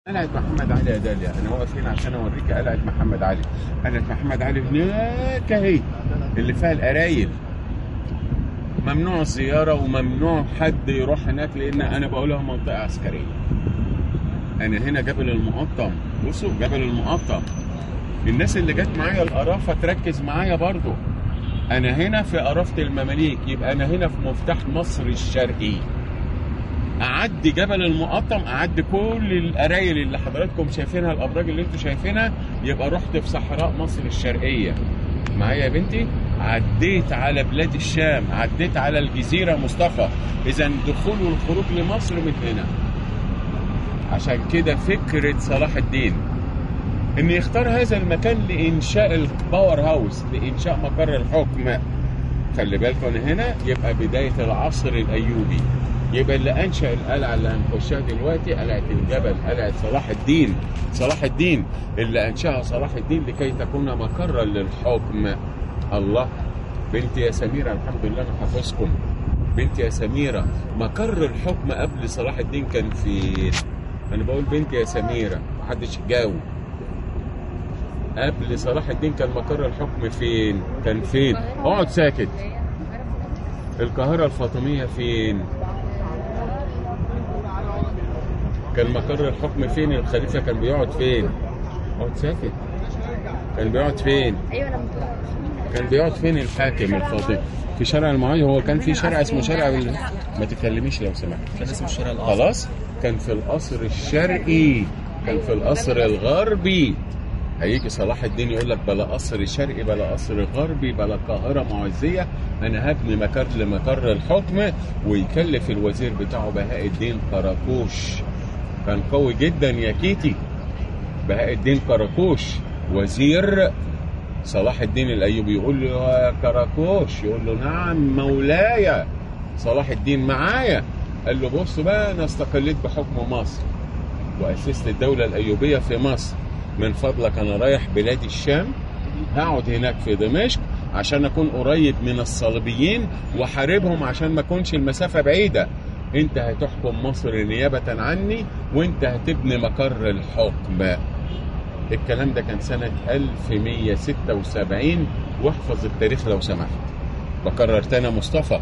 قلعة محمد علي يا داليا انا واقف هنا عشان اوريك قلعة محمد علي قلعة محمد علي هناك اهي اللي فيها القرايل ممنوع الزيارة وممنوع حد يروح هناك لان انا بقولها منطقة عسكرية انا هنا جبل المقطم بصوا جبل المقطم الناس اللي جت معايا القرافة تركز معايا برضو انا هنا في قرافة المماليك يبقى انا هنا في مفتاح مصر الشرقي اعدي جبل المقطم اعدي كل القرايل اللي حضراتكم شايفينها الابراج اللي انتم شايفينها يبقى رحت في صحراء مصر الشرقيه معايا يا بنتي عديت على بلاد الشام عديت على الجزيره مصطفى اذا دخول والخروج لمصر من هنا عشان كده فكره صلاح الدين ان يختار هذا المكان لانشاء الباور هاوس لانشاء مقر الحكم خلي بالكم هنا يبقى بدايه العصر الايوبي يبقى اللي انشا القلعه اللي هنخشها دلوقتي قلعه الجبل قلعه صلاح الدين صلاح الدين اللي انشاها صلاح الدين لكي تكون مقرا للحكم الله بنت يا سميره الحمد لله انا حافظكم بنت يا سميره مقر الحكم قبل صلاح الدين كان فين انا بقول بنت يا سميره محدش يجاوب قبل صلاح الدين كان مقر الحكم فين كان فين اقعد ساكت القاهرة الفاطمية فين؟ كان مقر الحكم فين؟ الخليفة كان بيقعد فين؟ اقعد ساكت كان بيقعد فين؟ ايوه انا متوقع. كان بيقعد فين الحاكم الفاطمي؟ في شارع المعاهي هو كان في شارع اسمه شارع ال... ما تتكلميش لو سمحت كان اسمه الشارع الاعظم خلاص كان في القصر الشرقي كان في القصر الغربي هيجي صلاح الدين يقول لك بلا قصر شرقي بلا قصر غربي بلا قاهره معزيه انا هبني مقر لمقر الحكم ويكلف الوزير بتاعه بهاء الدين قراقوش كان قوي جدا يا كيتي بهاء الدين قراقوش وزير صلاح الدين الايوبي يقول له يا كراكوش يقول له نعم مولاي صلاح الدين معايا قال له بص بقى انا استقليت بحكم مصر واسست الدوله الايوبيه في مصر من فضلك انا رايح بلاد الشام هقعد هناك في دمشق عشان اكون قريب من الصليبيين واحاربهم عشان ما اكونش المسافه بعيده انت هتحكم مصر نيابه عني وانت هتبني مقر الحكم الكلام ده كان سنة 1176 واحفظ التاريخ لو سمحت بكرر تاني يا مصطفى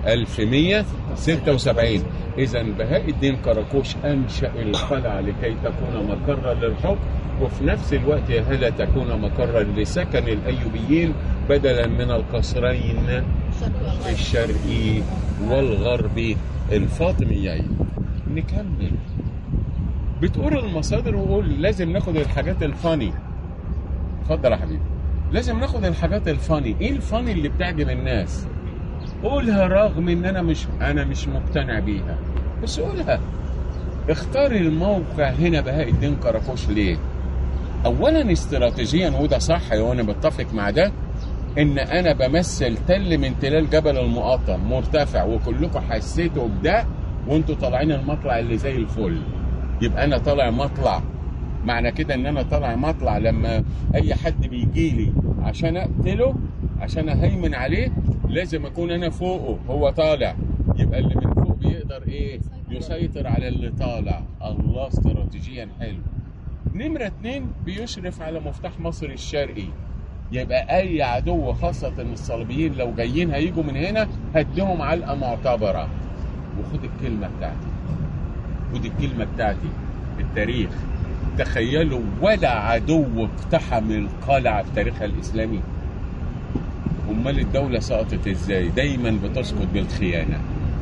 1176 إذا بهاء الدين كراكوش أنشأ القلعة لكي تكون مقرا للحكم وفي نفس الوقت يا هلا تكون مقرا لسكن الأيوبيين بدلا من القصرين الشرقي والغربي الفاطميين نكمل بتقول المصادر وقول لازم ناخد الحاجات الفاني اتفضل يا حبيبي لازم ناخد الحاجات الفاني ايه الفاني اللي بتعجب الناس قولها رغم ان انا مش انا مش مقتنع بيها بس قولها اختار الموقع هنا بهاء الدين كراكوش ليه اولا استراتيجيا وده صح وانا بتفق مع ده ان انا بمثل تل من تلال جبل المقطم مرتفع وكلكم حسيتوا بده وانتوا طالعين المطلع اللي زي الفل يبقى انا طالع مطلع معنى كده ان انا طالع مطلع لما اي حد بيجي لي عشان اقتله عشان اهيمن عليه لازم اكون انا فوقه هو طالع يبقى اللي من فوق بيقدر ايه يسيطر على اللي طالع الله استراتيجيا حلو نمرة اتنين بيشرف على مفتاح مصر الشرقي يبقى اي عدو خاصة الصليبيين لو جايين هيجوا من هنا هديهم علقة معتبرة وخد الكلمة بتاعتي خد الكلمة بتاعتي التاريخ تخيلوا ولا عدو اقتحم القلعة في تاريخها الإسلامي أمال الدولة سقطت إزاي دايما بتسقط بالخيانة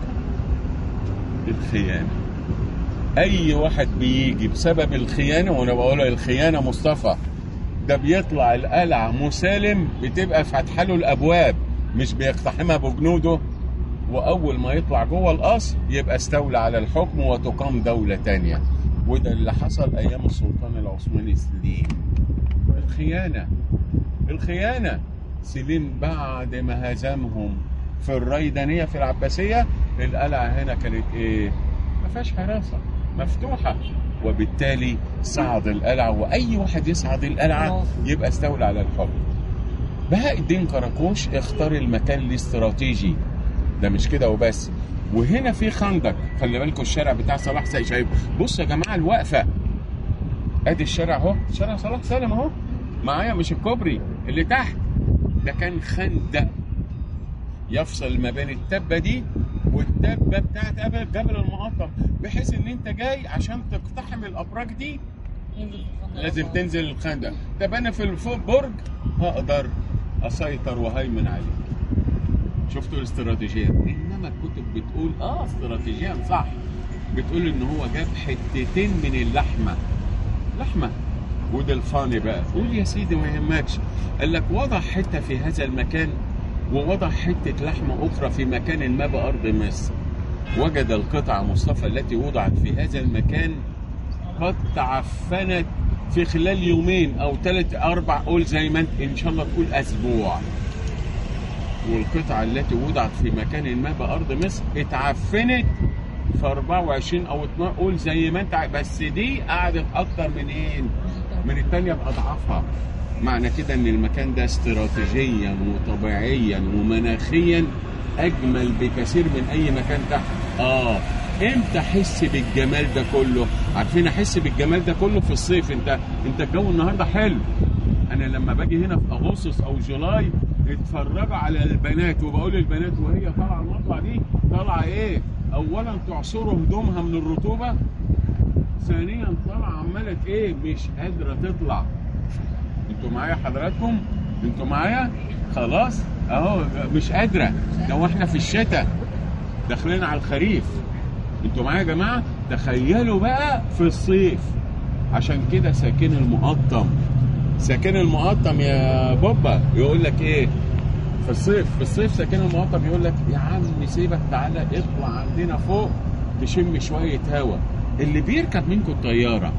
الخيانة أي واحد بيجي بسبب الخيانة وأنا بقول الخيانة مصطفى ده بيطلع القلعة مسالم بتبقى فاتحة له الأبواب مش بيقتحمها بجنوده واول ما يطلع جوه القصر يبقى استولى على الحكم وتقام دوله تانية وده اللي حصل ايام السلطان العثماني سليم الخيانه الخيانه سليم بعد ما هزمهم في الريدانيه في العباسيه القلعه هنا كانت ايه ما فيهاش حراسه مفتوحه وبالتالي صعد القلعه واي واحد يصعد القلعه يبقى استولى على الحكم بهاء الدين كراكوش اختار المكان الاستراتيجي ده مش كده وبس وهنا في خندق خلي بالكم الشارع بتاع صلاح سي شايف بص يا جماعه الوقفه ادي الشارع اهو شارع صلاح سالم اهو معايا مش الكوبري اللي تحت ده كان خندق يفصل ما بين التبه دي والتبه بتاعت جبل جبل المقطم بحيث ان انت جاي عشان تقتحم الابراج دي ينزل في الخندق لازم طبعاً. تنزل الخندق طب انا في فوق برج هقدر اسيطر وهيمن عليك شفتوا الاستراتيجيه انما الكتب بتقول اه استراتيجيا صح بتقول ان هو جاب حتتين من اللحمه لحمه وده الفاني بقى قول يا سيدي ما يهمكش قال لك وضع حته في هذا المكان ووضع حته لحمه اخرى في مكان ما بارض مصر وجد القطعه مصطفى التي وضعت في هذا المكان قد تعفنت في خلال يومين او ثلاث اربع قول زي ما انت ان شاء الله تقول اسبوع والقطعه التي وضعت في مكان ما بارض مصر اتعفنت في 24 او 12 قول زي ما انت عايز. بس دي قعدت اكتر من ايه؟ من الثانيه باضعافها معنى كده ان المكان ده استراتيجيا وطبيعيا ومناخيا اجمل بكثير من اي مكان تحت اه امتى احس بالجمال ده كله عارفين احس بالجمال ده كله في الصيف انت انت الجو النهارده حلو انا لما باجي هنا في اغسطس او جولاي اتفرجوا على البنات وبقول البنات وهي طالعه المطلع دي طالعه ايه اولا تعصروا هدومها من الرطوبه ثانيا طالعه عماله ايه مش قادره تطلع انتوا معايا حضراتكم انتوا معايا خلاص اهو مش قادره لو احنا في الشتاء داخلين على الخريف انتوا معايا يا جماعه تخيلوا بقى في الصيف عشان كده ساكن المقطم ساكن المقطم يا بابا يقول لك ايه في الصيف في الصيف ساكن المقطم يقول لك يا عم سيبك تعالى اطلع عندنا فوق تشم شويه هوا اللي بيركب منكم الطياره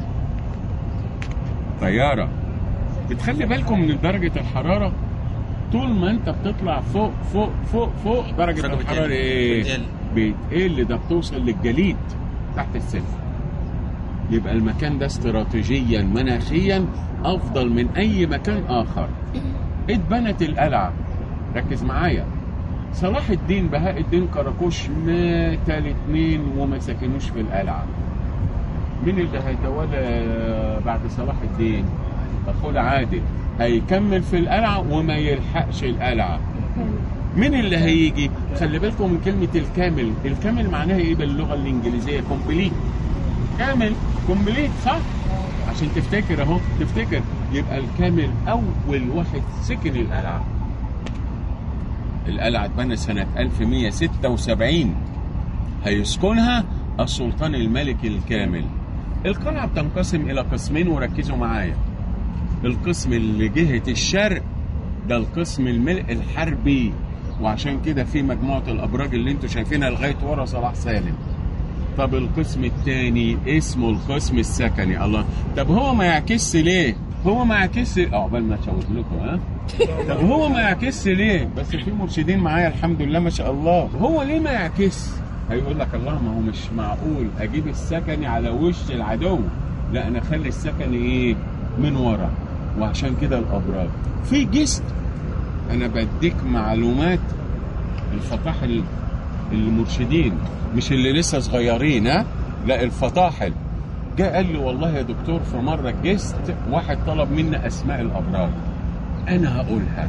طياره بتخلي بالكم من درجه الحراره طول ما انت بتطلع فوق فوق فوق فوق درجه درجة الحراره بتقل. ايه بتقل. بتقل ده بتوصل للجليد تحت الصفر يبقى المكان ده استراتيجيا مناخيا افضل من اي مكان اخر اتبنت القلعه ركز معايا صلاح الدين بهاء الدين كراكوش مات الاثنين وما سكنوش في القلعه مين اللي هيتولى بعد صلاح الدين اخوه عادل هيكمل في القلعه وما يلحقش القلعه مين اللي هيجي خلي بالكم من كلمه الكامل الكامل معناها ايه باللغه الانجليزيه كومبليت كامل كومبليت صح عشان تفتكر اهو تفتكر يبقى الكامل اول واحد سكن القلعه القلعه اتبنت سنه 1176 هيسكنها السلطان الملك الكامل القلعه بتنقسم الى قسمين وركزوا معايا القسم اللي جهه الشرق ده القسم الملء الحربي وعشان كده في مجموعه الابراج اللي انتوا شايفينها لغايه ورا صلاح سالم طب القسم الثاني اسمه القسم السكني الله طب هو ما يعكسش ليه هو ما يعكسش عقبال ما اشاور لكم ها طب هو ما يعكسش ليه بس في مرشدين معايا الحمد لله ما شاء الله هو ليه ما يعكس هيقول لك الله ما هو مش معقول اجيب السكني على وش العدو لا انا اخلي السكني ايه من ورا وعشان كده الابراج في جست انا بديك معلومات الفطاحل المرشدين مش اللي لسه صغيرين ها لا الفطاحل جاء قال لي والله يا دكتور في مره جست واحد طلب مني اسماء الابراج انا هقولها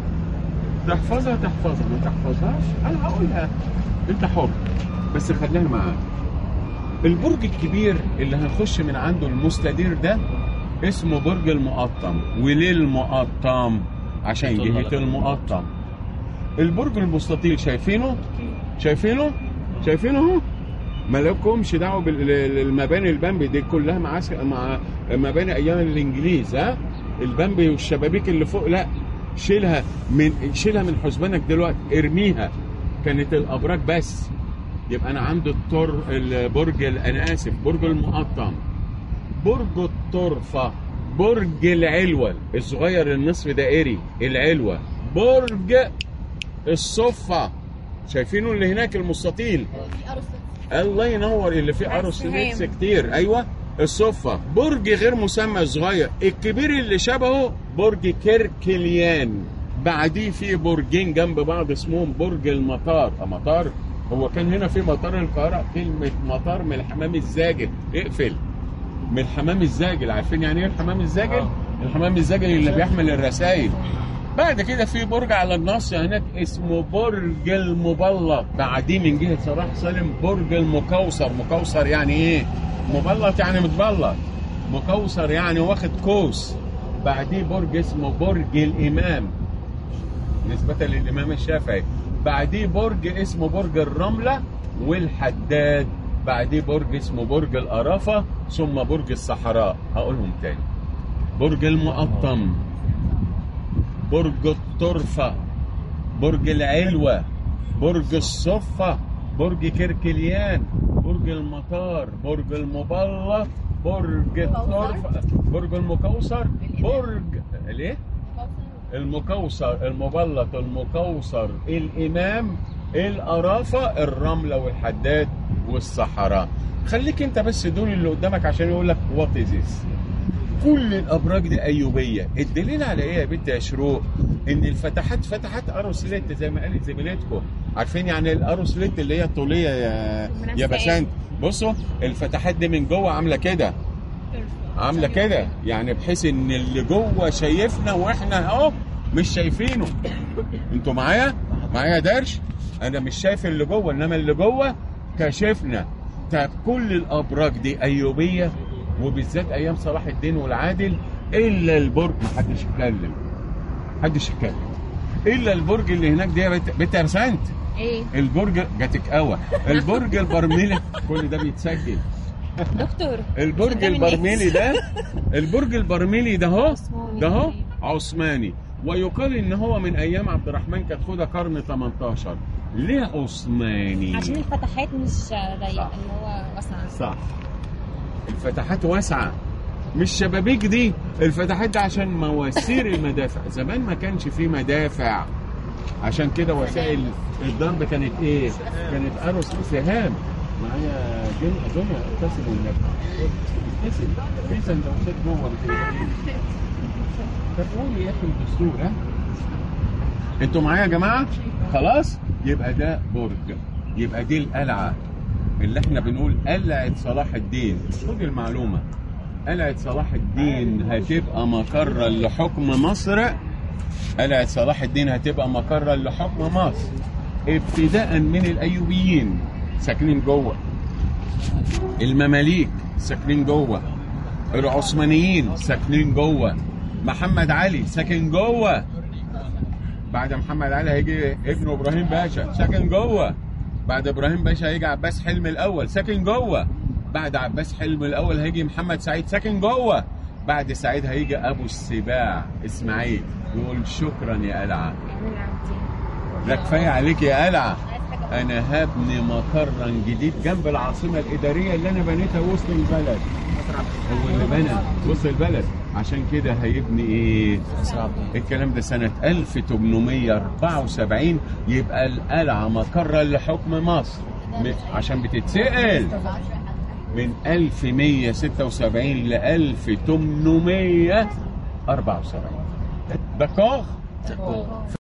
تحفظها تحفظها ما تحفظهاش انا هقولها انت حر بس خليها معاك البرج الكبير اللي هنخش من عنده المستدير ده اسمه برج المقطم وليه المقطم عشان طول جهة بالك. المقطم البرج المستطيل شايفينه شايفينه شايفينه اهو ما لكمش دعوه بالمباني البامبي دي كلها مع مع مباني ايام الانجليز ها البامبي والشبابيك اللي فوق لا شيلها من شيلها من حسبانك دلوقتي ارميها كانت الابراج بس يبقى انا عندي الطر البرج انا اسف برج المقطم برج الطرفه برج العلوه الصغير النصف دائري العلوه برج الصفه شايفينه اللي هناك المستطيل في أرسل الله ينور اللي فيه عايز عرس تهام. نتس كتير ايوه الصفة برج غير مسمى صغير الكبير اللي شبهه برج كيركليان بعديه في برجين جنب بعض اسمهم برج المطار آه، مطار هو كان هنا في مطار القاهرة كلمة مطار من الحمام الزاجل اقفل من الحمام الزاجل عارفين يعني ايه الحمام الزاجل آه. الحمام الزاجل اللي بيحمل الرسائل بعد كده في برج على الناصية هناك اسمه برج المبلط بعديه من جهة صلاح سالم برج المكوثر مكوثر يعني ايه مبلط يعني متبلط مكوثر يعني واخد كوس بعديه برج اسمه برج الإمام نسبة للإمام الشافعي بعديه برج اسمه برج الرملة والحداد بعديه برج اسمه برج القرافة ثم برج الصحراء هقولهم تاني برج المقطم برج الطرفة برج العلوة برج الصفة برج كركليان برج المطار برج المبلط برج الطرفة برج المكوثر برج ليه؟ المكوثر المبلط المكوثر الامام القرافه الرمله والحداد والصحراء خليك انت بس دول اللي قدامك عشان يقول لك وات از كل الابراج دي ايوبيه الدليل على ايه يا بنت يا شروق ان الفتحات فتحات اروسليت زي ما قالت زميلتكم عارفين يعني الاروسليت اللي هي طوليه يا يا منافسة بسنت بصوا الفتحات دي من جوه عامله كده عامله كده يعني بحيث ان اللي جوه شايفنا واحنا اهو مش شايفينه انتوا معايا معايا درش انا مش شايف اللي جوه انما اللي جوه كاشفنا طب كل الابراج دي ايوبيه وبالذات ايام صلاح الدين والعادل الا البرج محدش يتكلم محدش يتكلم الا البرج اللي هناك دي يا بت بت يا بسنت ايه البرج جاتك قوي البرج البرميلي كل ده بيتسجل دكتور البرج قدام الناس. البرميلي ده البرج البرميلي ده اهو عثماني. ده اهو عثماني ويقال ان هو من ايام عبد الرحمن كتخوده قرن 18 ليه عثماني عشان الفتحات مش ضيقه صح. اللي هو واسعه صح الفتحات واسعه مش شبابيك دي الفتحات دي عشان مواسير المدافع زمان ما كانش فيه مدافع عشان كده وسائل الضرب كانت ايه كانت اروس سهام معايا جن دنيا ابتسم والنبي ابتسم في سندوتشات جوه بتقول طب قولي يا اخي الدستور ها انتوا معايا يا جماعه خلاص يبقى ده برج يبقى دي القلعه اللي احنا بنقول قلعه صلاح الدين خد المعلومه قلعه صلاح الدين هتبقى مقرا لحكم مصر قلعه صلاح الدين هتبقى مقرا لحكم مصر ابتداء من الايوبيين ساكنين جوه المماليك ساكنين جوه العثمانيين ساكنين جوه محمد علي ساكن جوه بعد محمد علي هيجي ابنه ابراهيم باشا ساكن جوه بعد ابراهيم باشا هيجي عباس حلمي الاول ساكن جوه بعد عباس حلمي الاول هيجي محمد سعيد ساكن جوه بعد سعيد هيجي ابو السباع اسماعيل يقول شكرا يا قلعه ده كفايه عليك يا قلعه انا هبني مقرا جديد جنب العاصمه الاداريه اللي انا بنيتها وسط البلد هو اللي بنى وسط البلد عشان كده هيبني ايه الكلام ده سنة 1874 يبقى القلعة مقرا لحكم مصر م- عشان بتتسأل من 1176 ل 1874 دقاق